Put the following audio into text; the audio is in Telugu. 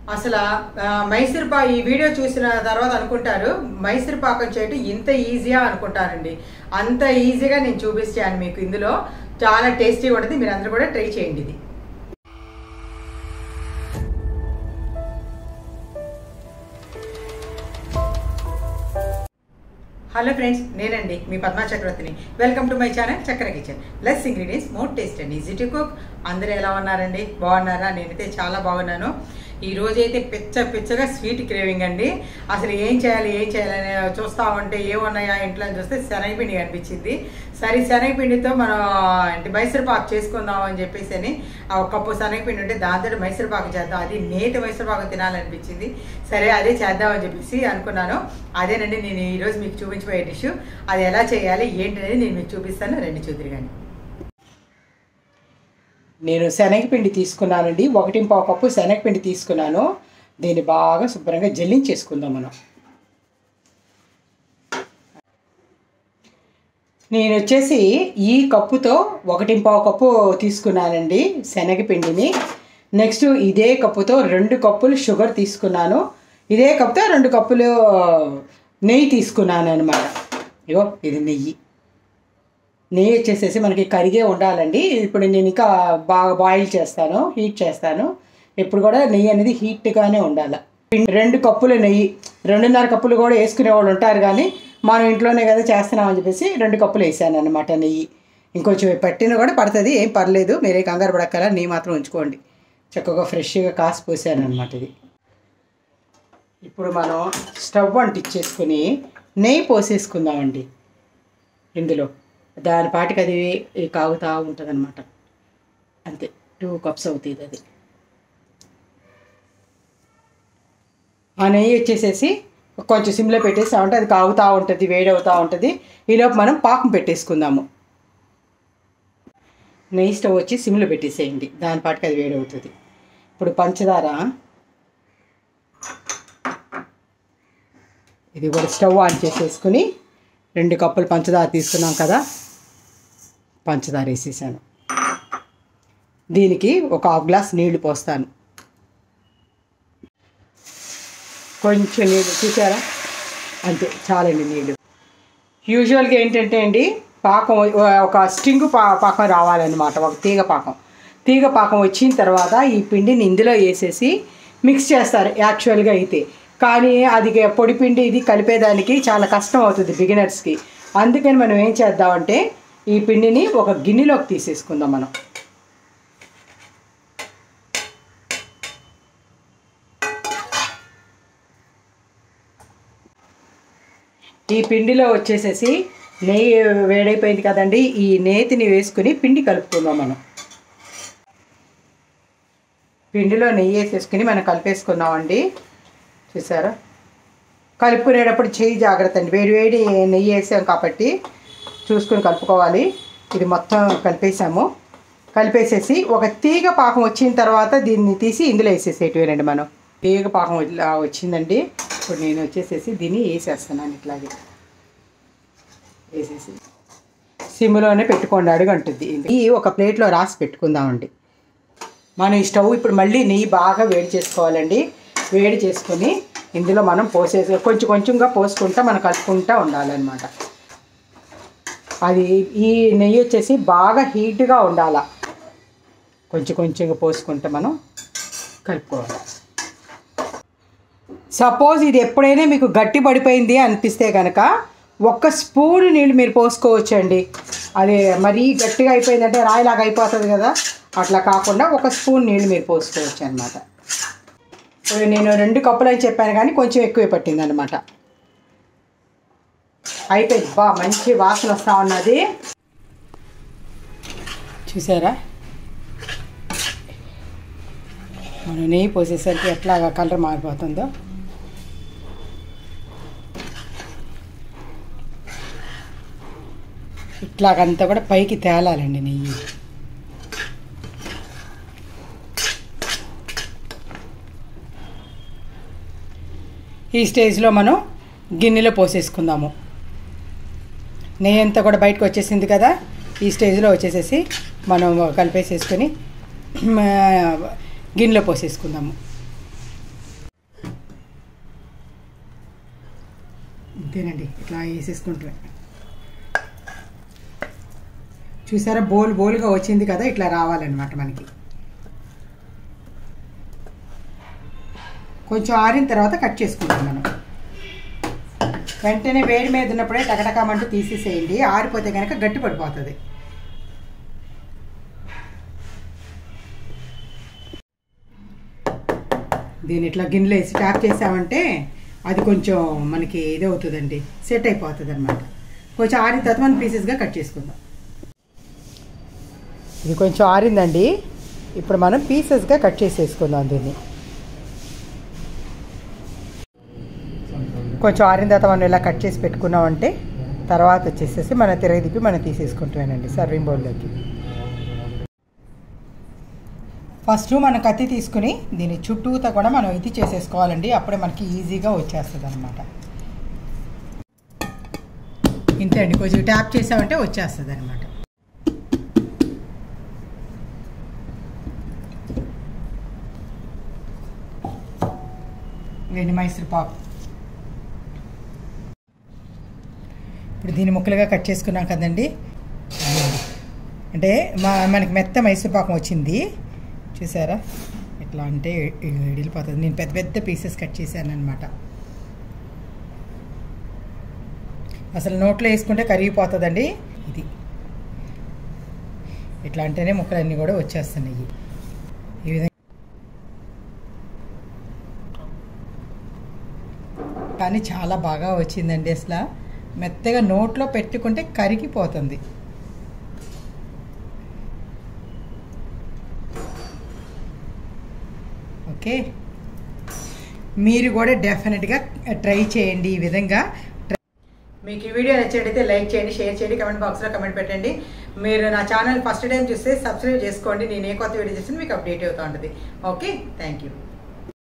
అసలు ఆ, మైసూర్ పా ఈ వీడియో చూసిన తర్వాత అనుకుంటారు మైసూర్ పాకం చేయటం ఇంత ఈజీగా అనుకుంటారండి అంత ఈజీగా నేను చూపిస్తాను మీకు ఇందులో చాలా టేస్టీగా ఉంటుంది మీరు అందరూ కూడా ట్రై చేయండి ఇది హలో ఫ్రెండ్స్ నేనండి మీ పద్మా చక్రవర్తిని welcome to my channel Chakra kitchen less ingredients more taste and easy to cook అందరూ ఎలా ఉన్నారండి బాగున్నారా నేనైతే చాలా బాగున్నాను ఈ రోజు అయితే పిచ్చ పిచ్చగా స్వీట్ క్రేవింగ్ అండి అసలు ఏం చేయాలి ఏం చేయాలని చూస్తా ఉంటే ఏమున్నాయా ఇంట్లో అని చూస్తే శనగపిండి అనిపించింది సరే శనగపిండితో మనం అంటే మైసూర్ పాకు చేసుకుందాం అని చెప్పేసి అని ఆ ఒక కప్పు శనగపిండి ఉంటే దాంతో మైసూర్ పాకు చేద్దాం అది నేతి మైసూర్ పాకు తినాలనిపించింది సరే అదే చేద్దామని చెప్పేసి అనుకున్నాను అదేనండి నేను ఈరోజు మీకు చూపించబోయే డిష్ అది ఎలా చేయాలి ఏంటనేది నేను మీకు చూపిస్తాను రెండు చూద్దరు కానీ నేను శనగపిండి తీసుకున్నానండి ఒకటి పావు కప్పు శనగపిండి తీసుకున్నాను దీన్ని బాగా శుభ్రంగా జల్లించేసుకుందాం మనం నేను వచ్చేసి ఈ కప్పుతో ఒకటి పావు కప్పు తీసుకున్నానండి శనగపిండిని నెక్స్ట్ ఇదే కప్పుతో రెండు కప్పులు షుగర్ తీసుకున్నాను ఇదే కప్పుతో రెండు కప్పులు నెయ్యి తీసుకున్నాను అనమాట ఇగో ఇది నెయ్యి నెయ్యి వచ్చేసేసి మనకి కరిగే ఉండాలండి ఇప్పుడు నేను ఇంకా బాగా బాయిల్ చేస్తాను హీట్ చేస్తాను ఇప్పుడు కూడా నెయ్యి అనేది హీట్గానే ఉండాలి రెండు కప్పులు నెయ్యి రెండున్నర కప్పులు కూడా వేసుకునే వాళ్ళు ఉంటారు కానీ మనం ఇంట్లోనే కదా చేస్తున్నామని చెప్పేసి రెండు కప్పులు వేసాను అనమాట నెయ్యి ఇంకొంచెం పట్టిన కూడా పడుతుంది ఏం పర్లేదు మీరే కంగారు పడక్కల నెయ్యి మాత్రం ఉంచుకోండి చక్కగా ఫ్రెష్గా కాసి పోసాను అనమాట ఇది ఇప్పుడు మనం స్టవ్ అంటించేసుకుని నెయ్యి పోసేసుకుందామండి ఇందులో దాని పాటికి అది కాగుతూ ఉంటుంది అనమాట అంతే టూ కప్స్ అవుతుంది అది ఆ నెయ్యి వచ్చేసేసి కొంచెం సిమ్లో పెట్టేసి అంటే అది కాగుతూ ఉంటుంది వేడి అవుతూ ఉంటుంది ఈలోపు మనం పాకం పెట్టేసుకుందాము నెయ్యి స్టవ్ వచ్చి సిమ్లో పెట్టేసేయండి దాని పాటికి అది వేడి అవుతుంది ఇప్పుడు పంచదార ఇది కూడా స్టవ్ ఆన్ చేసేసుకుని రెండు కప్పులు పంచదార తీసుకున్నాం కదా పంచదార వేసేసాను దీనికి ఒక హాఫ్ గ్లాస్ నీళ్లు పోస్తాను కొంచెం నీళ్ళు చూసారా అంతే చాలండి నీళ్ళు యూజువల్గా ఏంటంటే అండి పాకం ఒక స్టింగ్ పా పాకం రావాలన్నమాట ఒక తీగ పాకం తీగ పాకం వచ్చిన తర్వాత ఈ పిండిని ఇందులో వేసేసి మిక్స్ చేస్తారు యాక్చువల్గా అయితే కానీ అది పొడి పిండి ఇది కలిపేదానికి చాలా కష్టం అవుతుంది బిగినర్స్కి అందుకని మనం ఏం చేద్దామంటే ఈ పిండిని ఒక గిన్నెలోకి తీసేసుకుందాం మనం ఈ పిండిలో వచ్చేసేసి నెయ్యి వేడైపోయింది కదండి ఈ నేతిని వేసుకుని పిండి కలుపుకుందాం మనం పిండిలో నెయ్యి వేసేసుకుని మనం కలిపేసుకుందామండి చూసారా కలుపుకునేటప్పుడు చేయి జాగ్రత్త అండి వేడి వేడి నెయ్యి వేసాం కాబట్టి చూసుకొని కలుపుకోవాలి ఇది మొత్తం కలిపేసాము కలిపేసేసి ఒక తీగ పాకం వచ్చిన తర్వాత దీన్ని తీసి ఇందులో వేసేసేటివేనండి మనం తీగ పాకం ఇలా వచ్చిందండి ఇప్పుడు నేను వచ్చేసేసి దీన్ని వేసేస్తున్నాను ఇట్లాగే వేసేసి సిమ్లోనే పెట్టుకోండి అడుగు అంటుంది ఈ ఒక ప్లేట్లో రాసి పెట్టుకుందామండి మనం ఈ స్టవ్ ఇప్పుడు మళ్ళీ నెయ్యి బాగా వేడి చేసుకోవాలండి వేడి చేసుకొని ఇందులో మనం పోసేసి కొంచెం కొంచెంగా పోసుకుంటా మనం కలుపుకుంటా ఉండాలన్నమాట అది ఈ నెయ్యి వచ్చేసి బాగా హీట్గా ఉండాల కొంచెం కొంచెంగా పోసుకుంటే మనం కలుపుకోవాలి సపోజ్ ఇది ఎప్పుడైనా మీకు గట్టి పడిపోయింది అనిపిస్తే కనుక ఒక్క స్పూన్ నీళ్ళు మీరు పోసుకోవచ్చండి అది మరీ గట్టిగా అయిపోయిందంటే రాయిలాగా అయిపోతుంది కదా అట్లా కాకుండా ఒక స్పూన్ నీళ్ళు మీరు పోసుకోవచ్చు అనమాట నేను రెండు కప్పులు అని చెప్పాను కానీ కొంచెం ఎక్కువే పట్టింది అనమాట అయిపోయింది బా మంచి వాసన వస్తూ ఉన్నది చూసారా మనం నెయ్యి పోసేసరికి ఎట్లాగా కలర్ మారిపోతుందో ఇట్లాగంతా కూడా పైకి తేలాలండి నెయ్యి ఈ స్టేజ్లో మనం గిన్నెలో పోసేసుకుందాము నెయ్యి అంతా కూడా బయటకు వచ్చేసింది కదా ఈ స్టేజ్లో వచ్చేసేసి మనం కలిపేసేసుకొని గిన్నెలో పోసేసుకుందాము అంతేనండి ఇట్లా వేసేసుకుంటే చూసారా బోల్ బోల్గా వచ్చింది కదా ఇట్లా రావాలన్నమాట మనకి కొంచెం ఆరిన తర్వాత కట్ చేసుకుంటాం మనం వెంటనే వేడి మీద ఉన్నప్పుడే టకటకమంటూ తీసేసేయండి ఆరిపోతే కనుక గట్టి పడిపోతుంది దీన్ని ఇట్లా గిన్నెలో వేసి ట్యాప్ చేసామంటే అది కొంచెం మనకి ఇది అవుతుందండి సెట్ అయిపోతుంది అనమాట కొంచెం ఆరిన తర్వాత మనం పీసెస్గా కట్ చేసుకుందాం ఇది కొంచెం ఆరిందండి ఇప్పుడు మనం పీసెస్గా కట్ చేసేసుకుందాం దీన్ని కొంచెం ఆరిన తర్వాత మనం ఇలా కట్ చేసి పెట్టుకున్నామంటే తర్వాత వచ్చేసేసి మన తిరగదిప్పి మనం తీసేసుకుంటామేనండి సర్వింగ్ బౌల్లోకి ఫస్ట్ మనం కత్తి తీసుకుని దీని చుట్టూతో కూడా మనం ఇది చేసేసుకోవాలండి అప్పుడే మనకి ఈజీగా వచ్చేస్తుంది అనమాట ఇంతే అండి కొంచెం ట్యాప్ చేసామంటే వచ్చేస్తుంది అనమాట రెండు మైసూర్ పాకు ఇప్పుడు దీన్ని ముక్కలుగా కట్ చేసుకున్నాం కదండి అంటే మా మనకి మెత్త మైసూర్ పాకం వచ్చింది చూసారా ఇట్లా అంటే వెళ్ళిపోతుంది నేను పెద్ద పెద్ద పీసెస్ కట్ చేశాను అనమాట అసలు నోట్లో వేసుకుంటే కరిగిపోతుందండి ఇది ఇట్లా అంటేనే ముక్కలన్నీ కూడా వచ్చేస్తున్నాయి ఈ విధంగా కానీ చాలా బాగా వచ్చిందండి అసలు మెత్తగా నోట్లో పెట్టుకుంటే కరిగిపోతుంది ఓకే మీరు కూడా డెఫినెట్గా ట్రై చేయండి ఈ విధంగా మీకు ఈ వీడియో నచ్చినట్టయితే లైక్ చేయండి షేర్ చేయండి కమెంట్ బాక్స్లో కమెంట్ పెట్టండి మీరు నా ఛానల్ ఫస్ట్ టైం చూస్తే సబ్స్క్రైబ్ చేసుకోండి నేను ఏ కొత్త వీడియో చేసినా మీకు అప్డేట్ అవుతూ ఉంటుంది ఓకే థ్యాంక్ యూ